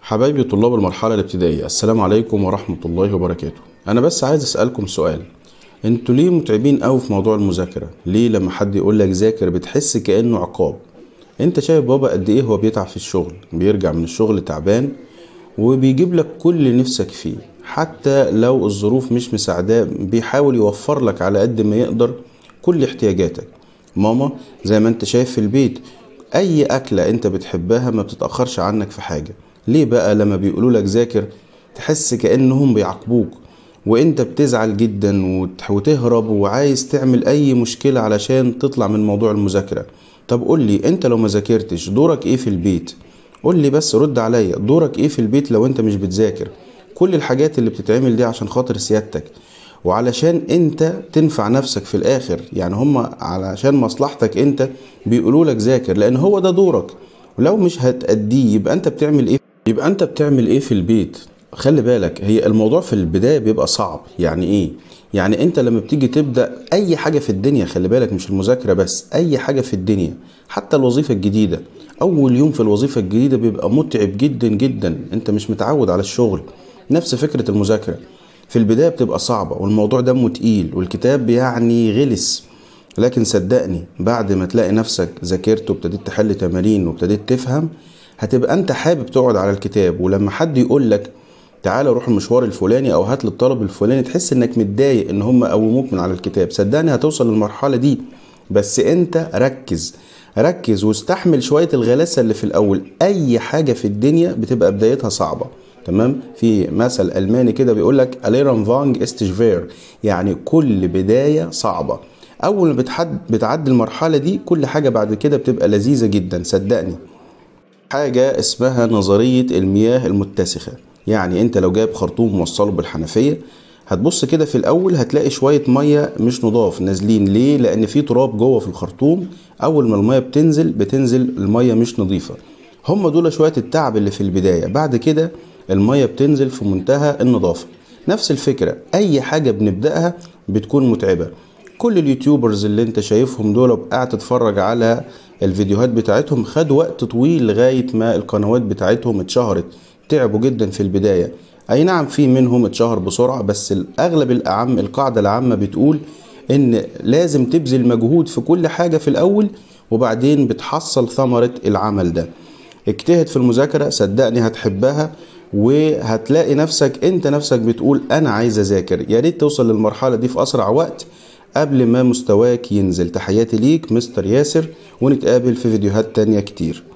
حبايبي طلاب المرحلة الابتدائية السلام عليكم ورحمة الله وبركاته أنا بس عايز أسألكم سؤال انتوا ليه متعبين قوي في موضوع المذاكرة ليه لما حد يقول لك ذاكر بتحس كأنه عقاب انت شايف بابا قد ايه هو بيتعب في الشغل بيرجع من الشغل تعبان وبيجيب لك كل اللي نفسك فيه حتى لو الظروف مش مساعداه بيحاول يوفر لك على قد ما يقدر كل احتياجاتك ماما زي ما انت شايف في البيت اي اكلة انت بتحبها ما بتتأخرش عنك في حاجة ليه بقى لما بيقولوا لك ذاكر تحس كأنهم بيعاقبوك وانت بتزعل جدا وت- وتهرب وعايز تعمل اي مشكلة علشان تطلع من موضوع المذاكرة طب قول لي انت لو ما ذاكرتش دورك ايه في البيت قول لي بس رد عليا دورك ايه في البيت لو انت مش بتذاكر كل الحاجات اللي بتتعمل دي عشان خاطر سيادتك وعلشان انت تنفع نفسك في الاخر يعني هم علشان مصلحتك انت بيقولوا لك ذاكر لان هو ده دورك ولو مش هتأديه يبقى انت بتعمل ايه يبقى انت بتعمل ايه في البيت خلي بالك هي الموضوع في البداية بيبقى صعب يعني ايه يعني انت لما بتيجي تبدأ اي حاجة في الدنيا خلي بالك مش المذاكرة بس اي حاجة في الدنيا حتى الوظيفة الجديدة اول يوم في الوظيفة الجديدة بيبقى متعب جدا جدا انت مش متعود على الشغل نفس فكرة المذاكرة في البداية بتبقى صعبة والموضوع دمه تقيل والكتاب يعني غلس لكن صدقني بعد ما تلاقي نفسك ذاكرت وابتديت تحل تمارين وابتديت تفهم هتبقى انت حابب تقعد على الكتاب ولما حد يقول لك تعالى روح المشوار الفلاني او هات لي الطلب الفلاني تحس انك متضايق ان هم قوموك من على الكتاب صدقني هتوصل للمرحلة دي بس انت ركز ركز واستحمل شوية الغلاسة اللي في الاول اي حاجة في الدنيا بتبقى بدايتها صعبة تمام في مثل الماني كده بيقول لك اليران فانج استشفير يعني كل بداية صعبة اول ما بتحد بتعدي المرحلة دي كل حاجة بعد كده بتبقى لذيذة جدا صدقني حاجة اسمها نظرية المياه المتسخة يعني انت لو جايب خرطوم موصله بالحنفية هتبص كده في الاول هتلاقي شوية مية مش نضاف نازلين ليه لان في تراب جوه في الخرطوم اول ما المية بتنزل بتنزل المية مش نظيفة هم دول شوية التعب اللي في البداية بعد كده المية بتنزل في منتهى النظافة نفس الفكرة اي حاجة بنبدأها بتكون متعبة كل اليوتيوبرز اللي انت شايفهم دول قاعد تتفرج على الفيديوهات بتاعتهم خد وقت طويل لغاية ما القنوات بتاعتهم اتشهرت تعبوا جدا في البداية اي نعم في منهم اتشهر بسرعة بس الاغلب الاعم القاعدة العامة بتقول ان لازم تبذل مجهود في كل حاجة في الاول وبعدين بتحصل ثمرة العمل ده اجتهد في المذاكرة صدقني هتحبها وهتلاقي نفسك انت نفسك بتقول انا عايز اذاكر يا ريت توصل للمرحلة دي في اسرع وقت قبل ما مستواك ينزل تحياتي ليك مستر ياسر ونتقابل في فيديوهات تانية كتير